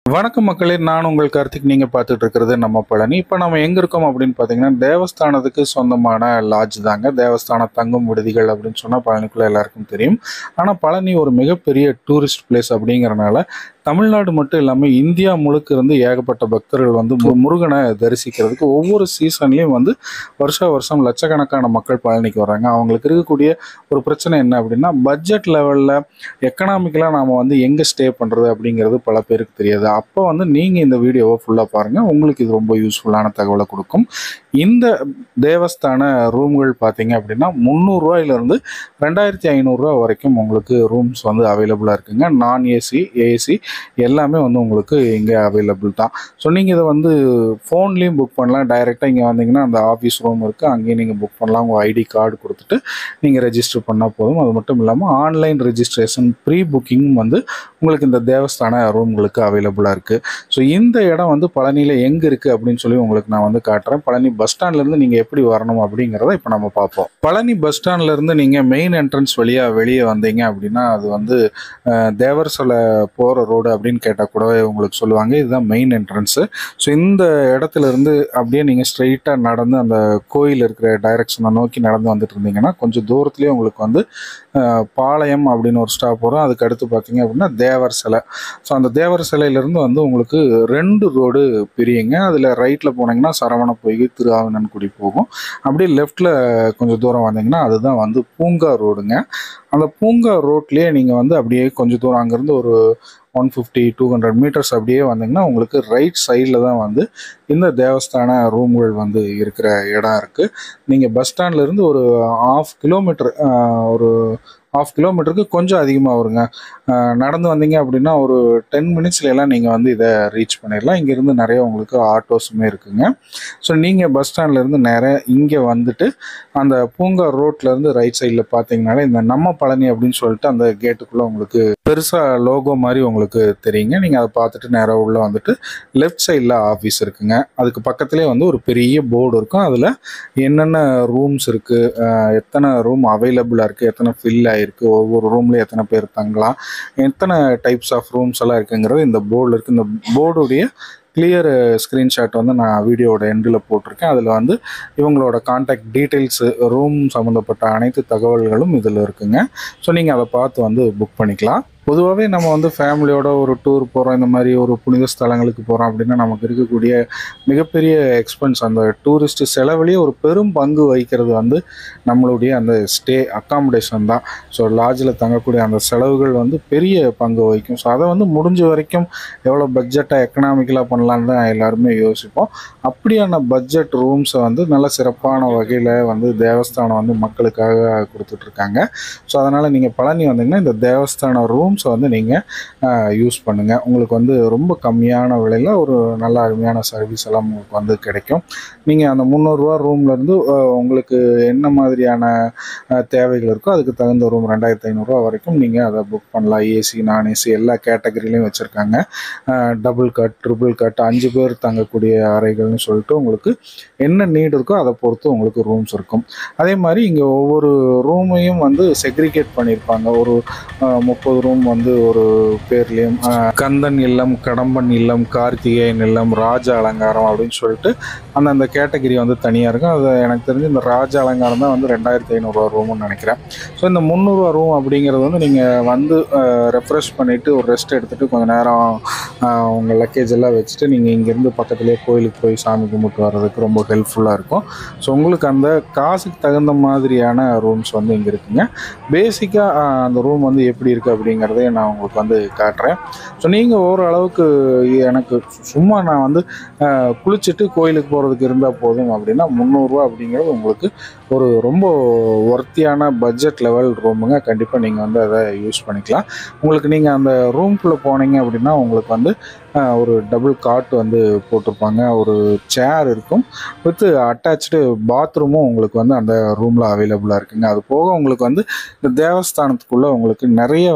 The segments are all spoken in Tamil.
வணக்கம் மக்களே நான் உங்கள் கார்த்திக் நீங்கள் பார்த்துட்டு இருக்கிறது நம்ம பழனி இப்போ நம்ம எங்கே இருக்கோம் அப்படின்னு பார்த்தீங்கன்னா தேவஸ்தானத்துக்கு சொந்தமான லாட்ஜ் தாங்க தேவஸ்தான தங்கும் விடுதிகள் அப்படின்னு சொன்னால் பழனிக்குள்ளே எல்லாருக்கும் தெரியும் ஆனால் பழனி ஒரு மிகப்பெரிய டூரிஸ்ட் பிளேஸ் அப்படிங்கிறனால தமிழ்நாடு மட்டும் இல்லாமல் இந்தியா முழுக்க இருந்து ஏகப்பட்ட பக்தர்கள் வந்து மு- முருகனை தரிசிக்கிறதுக்கு ஒவ்வொரு சீசன்லேயும் வந்து வருஷா வருஷம் லட்சக்கணக்கான மக்கள் பழனிக்கு வராங்க அவங்களுக்கு இருக்கக்கூடிய ஒரு பிரச்சனை என்ன அப்படின்னா பட்ஜெட் லெவலில் எக்கனாமிக்கலாக நாம் வந்து எங்கே ஸ்டே பண்ணுறது அப்படிங்கிறது பல பேருக்கு தெரியாது அப்போ வந்து நீங்கள் இந்த வீடியோவை ஃபுல்லாக பாருங்கள் உங்களுக்கு இது ரொம்ப யூஸ்ஃபுல்லான தகவலை கொடுக்கும் இந்த தேவஸ்தான ரூம்கள் பார்த்தீங்க அப்படின்னா முந்நூறுரூவாயிலிருந்து ரெண்டாயிரத்தி ஐநூறுரூவா வரைக்கும் உங்களுக்கு ரூம்ஸ் வந்து அவைலபிளாக இருக்குங்க நான் ஏசி ஏசி எல்லாமே வந்து உங்களுக்கு இங்கே அவைலபிள் தான் ஸோ நீங்கள் இதை வந்து ஃபோன்லேயும் புக் பண்ணலாம் டைரெக்டாக இங்கே வந்தீங்கன்னா அந்த ஆஃபீஸ் ரூம் இருக்குது அங்கேயும் நீங்கள் புக் பண்ணலாம் உங்கள் ஐடி கார்டு கொடுத்துட்டு நீங்கள் ரெஜிஸ்டர் பண்ணால் போதும் அது மட்டும் இல்லாமல் ஆன்லைன் ரெஜிஸ்ட்ரேஷன் ப்ரீ புக்கிங்கும் வந்து உங்களுக்கு இந்த தேவஸ்தான ரூம்களுக்கு அவைலபிளாக இருக்குது ஸோ இந்த இடம் வந்து பழனியில் எங்கே இருக்குது அப்படின்னு சொல்லி உங்களுக்கு நான் வந்து காட்டுறேன் பழனி பஸ் ஸ்டாண்ட்லேருந்து நீங்கள் எப்படி வரணும் அப்படிங்கிறத இப்போ நம்ம பார்ப்போம் பழனி பஸ் ஸ்டாண்ட்லேருந்து நீங்கள் மெயின் என்ட்ரன்ஸ் வழியாக வெளியே வந்தீங்க அப்படின்னா அது வந்து அஹ், தேவர் சிலை போகிற ரோடு அப்படின்னு கேட்டால் கூட உங்களுக்கு சொல்லுவாங்க இதுதான் மெயின் என்ட்ரன்ஸு ஸோ இந்த இடத்துல இருந்து அப்படியே நீங்கள் ஸ்ட்ரெயிட்டாக நடந்து அந்த கோயில் இருக்கிற டைரக்ஷனை நோக்கி நடந்து வந்துட்டு இருந்தீங்கன்னா கொஞ்சம் தூரத்துலேயே உங்களுக்கு வந்து அஹ், பாளையம் அப்படின்னு ஒரு ஸ்டாப் வரும் அதுக்கு அடுத்து பார்த்தீங்க அப்படின்னா தேவர் சிலை ஸோ அந்த தேவர் சிலையிலேருந்து வந்து உங்களுக்கு ரெண்டு ரோடு பிரியுங்க அதில் ரைட்டில் போனீங்கன்னா சரவண பொய்கை திருஆவினன்குடி போகும் அப்படியே லெஃப்ட்டில் கொஞ்சம் தூரம் வந்தீங்கன்னா அதுதான் வந்து பூங்கா ரோடுங்க அந்த பூங்கா ரோட்லேயே நீங்கள் வந்து அப்படியே கொஞ்சம் தூரம் அங்கேருந்து ஒரு one fifty two hundred metres அப்படியே வந்தீங்கன்னா உங்களுக்கு ரைட் சைடில் தான் வந்து இந்த தேவஸ்தான ரூம்கள் வந்து இருக்கிற இடம் இருக்குது நீங்கள் பஸ் ஸ்டாண்ட்லேருந்து ஒரு ஆஃப் கிலோமீட்டர் ஒரு ஆஃப் கிலோமீட்டருக்கு கொஞ்சம் அதிகமாக வருங்க அஹ் நடந்து வந்தீங்க அப்படின்னா ஒரு டென் மினிட்ஸ்ல எல்லாம் நீங்கள் வந்து இதை ரீச் பண்ணிடலாம் இங்கேருந்து நிறைய உங்களுக்கு ஆட்டோஸுமே இருக்குங்க ஸோ நீங்கள் பஸ் ஸ்டாண்ட்லேருந்து நேராக இங்கே வந்துட்டு அந்த பூங்கா ரோட்லேருந்து ரைட் சைடில் பார்த்தீங்கனாலே இந்த நம்ம பழனி அப்படின்னு சொல்லிட்டு அந்த கேட்டுக்குள்ளே உங்களுக்கு பெருசாக லோகோ மாதிரி உங்களுக்கு தெரியுங்க நீங்கள் அதை பார்த்துட்டு நேராக உள்ளே வந்துட்டு லெஃப்ட் சைடில் ஆஃபீஸ் இருக்குங்க அதுக்கு பக்கத்துலேயே வந்து ஒரு பெரிய போர்டு இருக்கும் அதில் என்னென்ன ரூம்ஸ் இருக்குது எத்தனை ரூம் அவைலபிளாக இருக்குது எத்தனை ஃபில் ஆகிருக்கு ஒவ்வொரு ரூம்லேயும் எத்தனை பேர் தங்கலாம் எத்தனை டைப்ஸ் ஆஃப் ரூம்ஸ் எல்லாம் இருக்குங்கிறது இந்த போர்டில் இருக்குது இந்த போர்டுடைய கிளியர் ஸ்க்ரீன்ஷாட் வந்து நான் வீடியோவோட எண்டில் போட்டிருக்கேன் அதில் வந்து இவங்களோட காண்டாக்ட் டீட்டெயில்ஸு ரூம் சம்மந்தப்பட்ட அனைத்து தகவல்களும் இதில் இருக்குங்க ஸோ நீங்கள் அதை பார்த்து வந்து புக் பண்ணிக்கலாம் பொதுவாகவே நம்ம வந்து ஃபேமிலியோட ஒரு டூர் போகிறோம் இந்த மாதிரி ஒரு புனித ஸ்தலங்களுக்கு போகிறோம் அப்படின்னா நமக்கு இருக்கக்கூடிய மிகப்பெரிய எக்ஸ்பென்ஸ் அந்த டூரிஸ்ட் செலவுலேயே ஒரு பெரும் பங்கு வகிக்கிறது வந்து நம்மளுடைய அந்த ஸ்டே அக்காமடேஷன் தான் ஸோ லாட்ஜில் தங்கக்கூடிய அந்த செலவுகள் வந்து பெரிய பங்கு வகிக்கும் ஸோ அதை வந்து முடிஞ்ச வரைக்கும் எவ்வளோ பட்ஜெட்டாக எக்கனாமிக்கலாக பண்ணலான்னு தான் எல்லாருமே யோசிப்போம் அப்படியான பட்ஜெட் ரூம்ஸை வந்து நல்ல சிறப்பான வகையில் வந்து தேவஸ்தானம் வந்து மக்களுக்காக கொடுத்துட்ருக்காங்க ஸோ அதனால் நீங்கள் பழனி வந்தீங்கன்னா இந்த தேவஸ்தான ரூம்ஸை வந்து நீங்கள் யூஸ் பண்ணுங்கள் உங்களுக்கு வந்து ரொம்ப கம்மியான விலையில் ஒரு நல்ல அருமையான சர்வீஸ் எல்லாம் உங்களுக்கு வந்து கிடைக்கும் நீங்கள் அந்த முந்நூறுரூவா ரூம்லேருந்து உங்களுக்கு என்ன மாதிரியான அஹ், தேவைகள் இருக்கோ அதுக்கு தகுந்த ரூம் ரெண்டாயிரத்தி ஐநூறுரூவா வரைக்கும் நீங்கள் அதை புக் பண்ணலாம் ஏசி நான் ஏசி எல்லா கேட்டகரியிலையும் வச்சுருக்காங்க டபுள் கட் ட்ரிபிள் கட் அஞ்சு பேர் தங்கக்கூடிய அறைகள்னு சொல்லிட்டு உங்களுக்கு என்ன நீட் இருக்கோ அதை பொறுத்து உங்களுக்கு ரூம்ஸ் இருக்கும் அதே மாதிரி இங்கே ஒவ்வொரு ரூமையும் வந்து செக்ரிகேட் பண்ணியிருப்பாங்க ஒரு முப்பது ரூம் வந்து ஒரு பேர்லேயும் கந்தன் இல்லம் கடம்பன் இல்லம் கார்த்திகேயன் இல்லம் ராஜ அலங்காரம் அப்படின்னு சொல்லிட்டு அந்தந்த கேட்டகரி வந்து தனியாக இருக்கும் அது எனக்கு தெரிஞ்சு இந்த ராஜ அலங்காரம் தான் வந்து ரெண்டாயிரத்தி ஐநூறுரூவா ரூம்னு நினைக்கிறேன் ஸோ இந்த முந்நூறுரூவா ரூம் அப்படிங்கிறது வந்து நீங்கள் வந்து ரெஃப்ரெஷ் பண்ணிவிட்டு ஒரு ரெஸ்ட் எடுத்துகிட்டு கொஞ்சம் நேரம் ஆஹ், உங்கள் லக்கேஜ் எல்லாம் வச்சுட்டு நீங்கள் இங்கேருந்து பக்கத்துலேயே கோயிலுக்கு போய் சாமி கும்பிட்டு வர்றதுக்கு ரொம்ப ஹெல்ப்ஃபுல்லாக இருக்கும் ஸோ உங்களுக்கு அந்த காசுக்கு தகுந்த மாதிரியான ரூம்ஸ் வந்து இங்கே இருக்குங்க பேசிக்காக அந்த ரூம் வந்து எப்படி இருக்குது அப்படிங்கிறதையும் நான் உங்களுக்கு வந்து காட்டுறேன் ஸோ நீங்கள் ஓரளவுக்கு எனக்கு சும்மா நான் வந்து ஆஹ், குளிச்சுட்டு கோயிலுக்கு போகிறதுக்கு இருந்தால் போதும் அப்படின்னா முந்நூறுரூவா அப்படிங்கிறது உங்களுக்கு ஒரு ரொம்ப ஒர்த்தியான பட்ஜெட் லெவல் ரூமுங்க கண்டிப்பாக நீங்கள் வந்து அதை யூஸ் பண்ணிக்கலாம் உங்களுக்கு நீங்கள் அந்த ரூம்குள்ளே போனீங்க அப்படின்னா உங்களுக்கு வந்து ஆஹ், ஒரு டபுள் காட் வந்து போட்டிருப்பாங்க ஒரு சேர் இருக்கும் வித் அட்டாச்சு பாத்ரூமும் உங்களுக்கு வந்து அந்த ரூமில் அவைலபிளாக இருக்குங்க அது போக உங்களுக்கு வந்து இந்த தேவஸ்தானத்துக்குள்ளே உங்களுக்கு நிறைய வந்து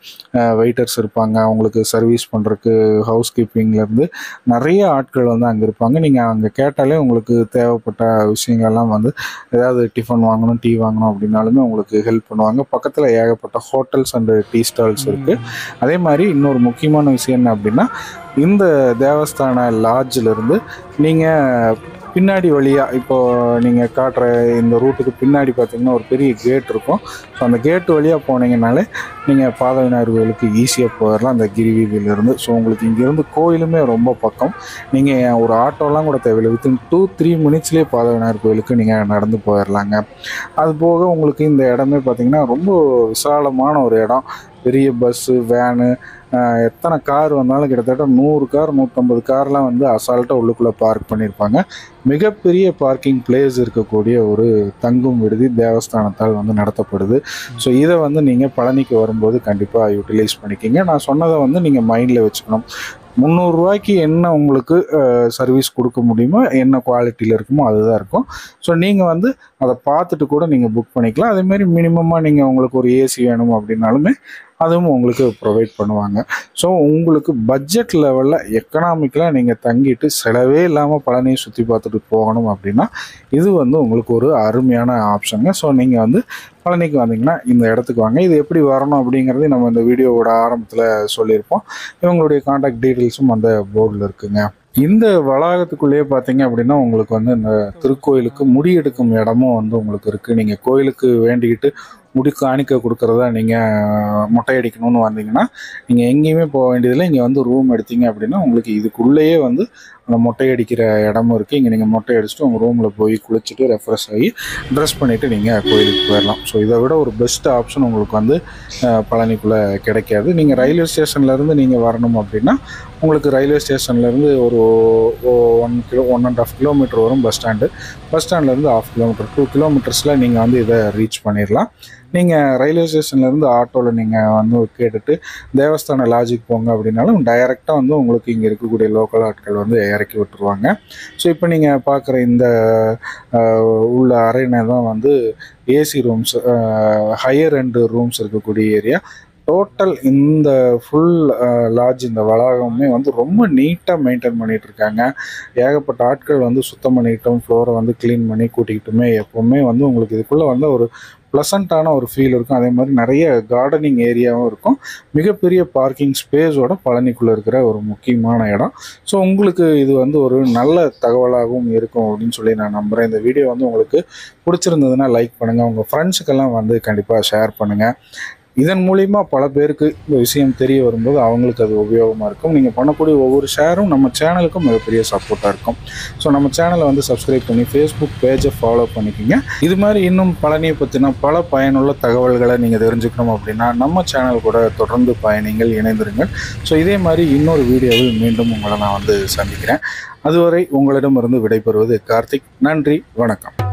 வெயிட்டர்ஸ் இருப்பாங்க அவங்களுக்கு சர்வீஸ் பண்ணுறதுக்கு ஹவுஸ் கீப்பிங்லேருந்து நிறைய ஆட்கள் வந்து அங்கே இருப்பாங்க நீங்கள் அங்கே கேட்டாலே உங்களுக்கு தேவைப்பட்ட விஷயங்கள்லாம் வந்து ஏதாவது டிஃபன் வாங்கணும் டீ வாங்கணும் அப்படின்னாலுமே உங்களுக்கு ஹெல்ப் பண்ணுவாங்க பக்கத்தில் ஏகப்பட்ட ஹோட்டல்ஸ் அண்ட் டீ ஸ்டால்ஸ் இருக்குது அதே மாதிரி இன்னொரு முக்கியமான விஷயம் என்ன அப்படின்னா இந்த தேவஸ்தான லாட்ஜில் இருந்து நீங்கள் பின்னாடி வழியாக இப்போ நீங்கள் காட்டுற இந்த ரூட்டுக்கு பின்னாடி பார்த்தீங்கன்னா ஒரு பெரிய கேட் இருக்கும் ஸோ அந்த கேட் வழியாக போனீங்கனாலே நீங்கள் பாத விநாயகர் கோயிலுக்கு ஈஸியாக போயிடலாம் அந்த கிரிவீதியிலேருந்து ஸோ உங்களுக்கு இங்கேருந்து கோயிலுமே ரொம்ப பக்கம் நீங்கள் ஒரு ஆட்டோலாம் கூட தேவையில்லை வித்தின் டூ த்ரீ மினிட்ஸ்லேயே பாத விநாயகர் கோயிலுக்கு நீங்கள் நடந்து போயிடலாங்க அது போக உங்களுக்கு இந்த இடமே பார்த்தீங்கன்னா ரொம்ப விசாலமான ஒரு இடம் பெரிய பஸ்ஸு வேனு எத்தனை கார் வந்தாலும் கிட்டத்தட்ட நூறு கார் நூற்றம்பது கார்லாம் வந்து அசால்ட்டாக உள்ளுக்குள்ளே பார்க் பண்ணியிருப்பாங்க மிகப்பெரிய பார்க்கிங் பிளேஸ் இருக்கக்கூடிய ஒரு தங்கும் விடுதி தேவஸ்தானத்தால் வந்து நடத்தப்படுது ஸோ இதை வந்து நீங்கள் பழனிக்கு வரும்போது கண்டிப்பாக யூட்டிலைஸ் பண்ணிக்கிங்க நான் சொன்னதை வந்து நீங்கள் மைண்டில் வச்சுக்கணும் முந்நூறுரூவாய்க்கு என்ன உங்களுக்கு சர்வீஸ் கொடுக்க முடியுமோ என்ன குவாலிட்டியில் இருக்குமோ அதுதான் இருக்கும் ஸோ நீங்கள் வந்து அதை பார்த்துட்டு கூட நீங்கள் புக் பண்ணிக்கலாம் அதேமாரி மினிமமாக நீங்கள் உங்களுக்கு ஒரு ஏசி வேணும் அப்படின்னாலுமே அதுவும் உங்களுக்கு ப்ரொவைட் பண்ணுவாங்க ஸோ உங்களுக்கு பட்ஜெட் லெவலில் எக்கனாமிக்கலாக நீங்கள் தங்கிட்டு செலவே இல்லாமல் பழனியை சுற்றி பார்த்துட்டு போகணும் அப்படின்னா இது வந்து உங்களுக்கு ஒரு அருமையான ஆப்ஷனுங்க ஸோ நீங்கள் வந்து பழனிக்கு வந்தீங்கன்னா இந்த இடத்துக்கு வாங்க இது எப்படி வரணும் அப்படிங்கிறது நம்ம இந்த வீடியோவோட ஆரம்பத்தில் சொல்லியிருப்போம் இவங்களுடைய காண்டாக்ட் டீட்டெயில்ஸும் அந்த போர்டில் இருக்குங்க இந்த வளாகத்துக்குள்ளேயே பார்த்தீங்க அப்படின்னா உங்களுக்கு வந்து இந்த திருக்கோயிலுக்கு முடியெடுக்கும் இடமும் வந்து உங்களுக்கு இருக்குது நீங்கள் கோயிலுக்கு வேண்டிக்கிட்டு முடி காணிக்க கொடுக்குறதா நீங்கள் மொட்டை அடிக்கணும்னு வந்தீங்கன்னா நீங்கள் எங்கேயுமே போக வேண்டியதில்லை இங்கே வந்து ரூம் எடுத்தீங்க அப்படின்னா உங்களுக்கு இதுக்குள்ளேயே வந்து அந்த மொட்டை அடிக்கிற இடமும் இருக்குது இங்கே நீங்கள் மொட்டை அடிச்சுட்டு உங்கள் ரூமில் போய் குளிச்சுட்டு ரெஃப்ரெஷ் ஆகி ட்ரெஸ் பண்ணிவிட்டு நீங்கள் கோயிலுக்கு போயிடலாம் ஸோ இதை விட ஒரு பெஸ்ட் ஆப்ஷன் உங்களுக்கு வந்து பழனிக்குள்ளே கிடைக்காது நீங்கள் ரயில்வே ஸ்டேஷன்லேருந்து நீங்கள் வரணும் அப்படின்னா உங்களுக்கு ரயில்வே ஸ்டேஷன்லேருந்து ஒரு one kilo one and half kilometre வரும் பஸ் ஸ்டாண்டு பஸ் ஸ்டாண்ட்லேருந்து ஆஃப் கிலோமீட்டர் டூ கிலோமீட்டர்ஸில் நீங்கள் வந்து இதை ரீச் பண்ணிடலாம் நீங்கள் ரயில்வே ஸ்டேஷன்லேருந்து ஆட்டோவில் நீங்கள் வந்து கேட்டுட்டு தேவஸ்தான லாஜிக் போங்க அப்படின்னாலும் டைரெக்டாக வந்து உங்களுக்கு இங்கே இருக்கக்கூடிய லோக்கல் ஆட்கள் வந்து இறக்கி விட்டுருவாங்க ஸோ இப்போ நீங்கள் பார்க்குற இந்த உள்ள அறைனை தான் வந்து ஏசி ரூம்ஸ் ஹையர் ரெண்டு ரூம்ஸ் இருக்கக்கூடிய ஏரியா டோட்டல் இந்த ஃபுல் லாட்ஜ் இந்த வளாகமே வந்து ரொம்ப நீட்டாக மெயின்டைன் பண்ணிகிட்டு இருக்காங்க ஏகப்பட்ட ஆட்கள் வந்து சுத்தம் பண்ணிக்கிட்டோம் ஃப்ளோரை வந்து க்ளீன் பண்ணி கூட்டிக்கிட்டுமே எப்போவுமே வந்து உங்களுக்கு இதுக்குள்ளே வந்து ஒரு ப்ளசண்ட்டான ஒரு ஃபீல் இருக்கும் அதே மாதிரி நிறைய கார்டனிங் ஏரியாவும் இருக்கும் மிகப்பெரிய பார்க்கிங் ஸ்பேஸோட பழனிக்குள்ளே இருக்கிற ஒரு முக்கியமான இடம் ஸோ உங்களுக்கு இது வந்து ஒரு நல்ல தகவலாகவும் இருக்கும் அப்படின்னு சொல்லி நான் நம்புகிறேன் இந்த வீடியோ வந்து உங்களுக்கு பிடிச்சிருந்ததுன்னா லைக் பண்ணுங்கள் உங்கள் ஃப்ரெண்ட்ஸுக்கெல்லாம் வந்து கண்டிப்பாக ஷேர் பண்ணுங்கள் இதன் மூலிமா பல பேருக்கு இந்த விஷயம் தெரிய வரும்போது அவங்களுக்கு அது உபயோகமாக இருக்கும் நீங்கள் பண்ணக்கூடிய ஒவ்வொரு ஷேரும் நம்ம சேனலுக்கும் மிகப்பெரிய சப்போர்ட்டாக இருக்கும் ஸோ நம்ம சேனலை வந்து சப்ஸ்கிரைப் பண்ணி ஃபேஸ்புக் பேஜை ஃபாலோ பண்ணிக்கோங்க இது மாதிரி இன்னும் பழனியை பற்றின பல பயனுள்ள தகவல்களை நீங்கள் தெரிஞ்சுக்கணும் அப்படின்னா நம்ம சேனல் கூட தொடர்ந்து பயணிங்கள் இணைந்திருங்கள் ஸோ இதே மாதிரி இன்னொரு வீடியோவில் மீண்டும் உங்களை நான் வந்து சந்திக்கிறேன் அதுவரை உங்களிடமிருந்து விடைபெறுவது கார்த்திக் நன்றி வணக்கம்